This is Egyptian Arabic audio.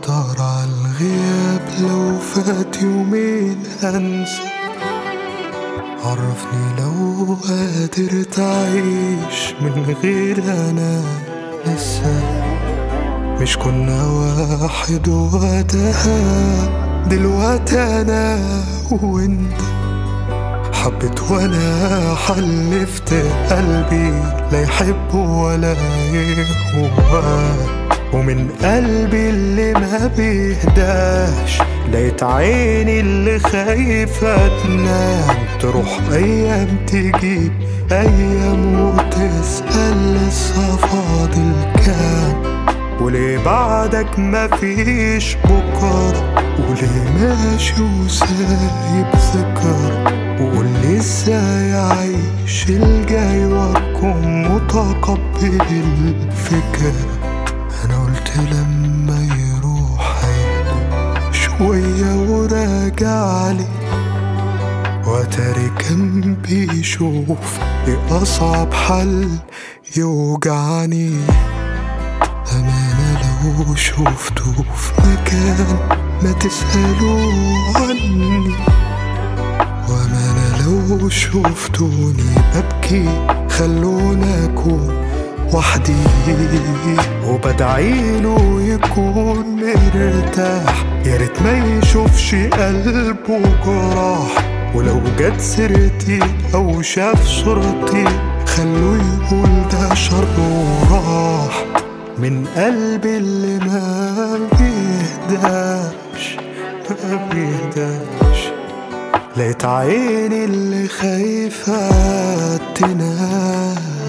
اقدر على الغياب لو فات يومين انسى عرفني لو قادر تعيش من غير انا لسه مش كنا واحد وقتها دلوقتي انا وانت حبيت وانا حلفت قلبي لا يحب ولا يهوى ومن قلبي اللي ما بيهداش لقيت عيني اللي خايفة تنام تروح أيام تجيب أيام وتسأل لسه فاضل كام وليه بعدك مفيش بكرة وليه ماشي وسايب ذكر وقول لي ازاي اعيش الجاي واكون متقبل الفكرة انا قلت لما يروح هيهدى شوية وراجع لي واتاري كان بيشوف ايه اصعب حل يوجعني أمانة لو شفته في مكان ما تسألوا عني وأمانة لو شفتوني ببكي خلونا أكون وحدي وبدعيله يكون مرتاح يا ريت ما يشوفش قلبه جراح ولو جت سيرتي أو شاف صورتي خلوه يقول ده شر وراح من قلبي اللي ما بيهداش ما بيهداش لقيت عيني اللي خايفة تنام